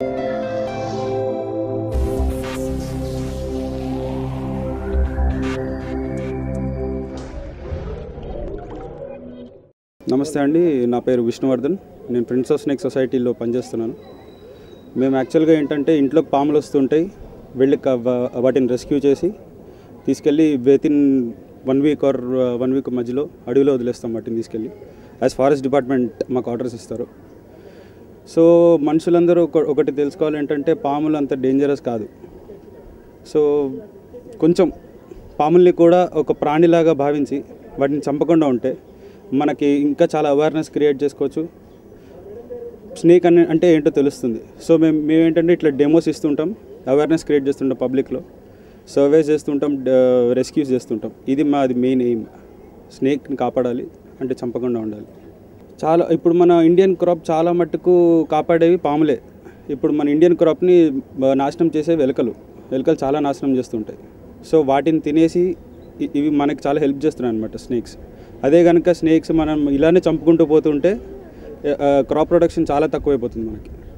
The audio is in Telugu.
నమస్తే అండి నా పేరు విష్ణువర్ధన్ నేను ప్రిన్స్ ఆఫ్ స్నేక్ సొసైటీలో పనిచేస్తున్నాను మేము యాక్చువల్గా ఏంటంటే ఇంట్లోకి పాములు వస్తుంటాయి వెళ్ళి క- వా- వాటిని రెస్క్యూ చేసి తీసుకెళ్ళి within one week or one week మధ్యలో అడవిలో వదిలేస్తాం వాటిని తీసుకెళ్ళి యాజ్ ఫారెస్ట్ డిపార్ట్మెంట్ మాకు ఆర్డర్స్ ఇస్తారు సో మనుషులందరూ ఒక- ఒకటి తెలుసుకోవాలి ఏంటంటే పాములు అంత డేంజరస్ కాదు సో కొంచెం పాముల్ని కూడా ఒక ప్రాణిలాగా భావించి వాటిని చంపకుండా ఉంటే మనకి ఇంకా చాలా అవేర్నెస్ క్రియేట్ చేసుకోవచ్చు స్నేక్ అని అంటే ఏంటో తెలుస్తుంది సో మేము మేము ఏంటంటే ఇట్లా డెమోస్ ఇస్తుంటాం అవేర్నెస్ క్రియేట్ చేస్తుంటాం పబ్లిక్లో సర్వేస్ చేస్తుంటాం రెస్క్యూస్ చేస్తుంటాం ఇది మాది మెయిన్ ఎయిమ్ స్నేక్ని కాపాడాలి అంటే చంపకుండా ఉండాలి చాలా ఇప్పుడు మన ఇండియన్ క్రాప్ చాలా మట్టుకు కాపాడేవి పాములే ఇప్పుడు మన ఇండియన్ క్రాప్ని బ- నాశనం చేసే ఎలుకలు ఎలుకలు చాలా నాశనం చేస్తుంటాయి సో వాటిని తినేసి ఇ- ఇవి మనకి చాలా హెల్ప్ చేస్తున్నాయి అనమాట స్నేక్స్ అదే కనుక స్నేక్స్ మనం ఇలానే చంపుకుంటూ పోతుంటే క్రాప్ ప్రొడక్షన్ చాలా తక్కువైపోతుంది మనకి